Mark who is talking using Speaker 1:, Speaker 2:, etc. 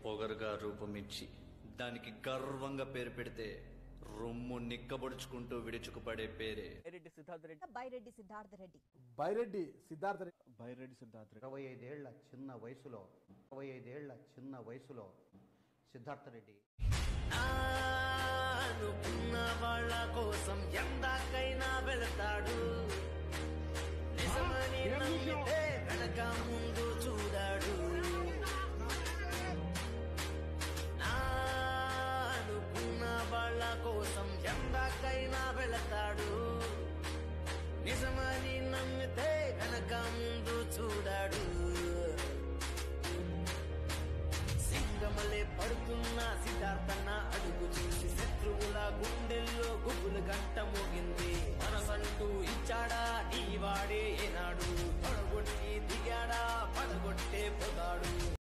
Speaker 1: పొగరుగా రూపమిచ్చి దానికి గర్వంగా పేరు పెడితే రొమ్ము నిక్కబొడుచుకుంటూ విడుచుకుపడే పేరే
Speaker 2: రెడ్డి సిద్ధార్థ రెడ్డి
Speaker 3: బైరెడ్డి సిద్ధార్థ రెడ్డి
Speaker 4: బైరెడ్డి సిద్ధార్థ రెడ్డి
Speaker 2: బైరెడ్డి సిద్ధార్థ రెడ్డి
Speaker 5: ఇరవై ఐదేళ్ల చిన్న వయసులో ఇరవై ఐదేళ్ల చిన్న వయసులో సిద్ధార్థ రెడ్డి
Speaker 6: అనుకున్న వాళ్ళ కోసం ఎందాకైనా వెళతాడు నిజమని నమ్మితే వెనక ముందు చూడాడు నా అనుకున్న వాళ్ళ కోసం ఎందాకైనా వెళతాడు నిజమని నమ్మితే వెనక ముందు చూడాడు సింగమలే పడుతున్న సిద్ధార్థన్న అడుగు చూసి శత్రువుల గుండెల్లో గుబులు గంట మోగింది మనసంటూ ఇచ్చాడా నీ వాడే ఏనాడు పడగొట్టి దిగాడా పడగొట్టే పోతాడు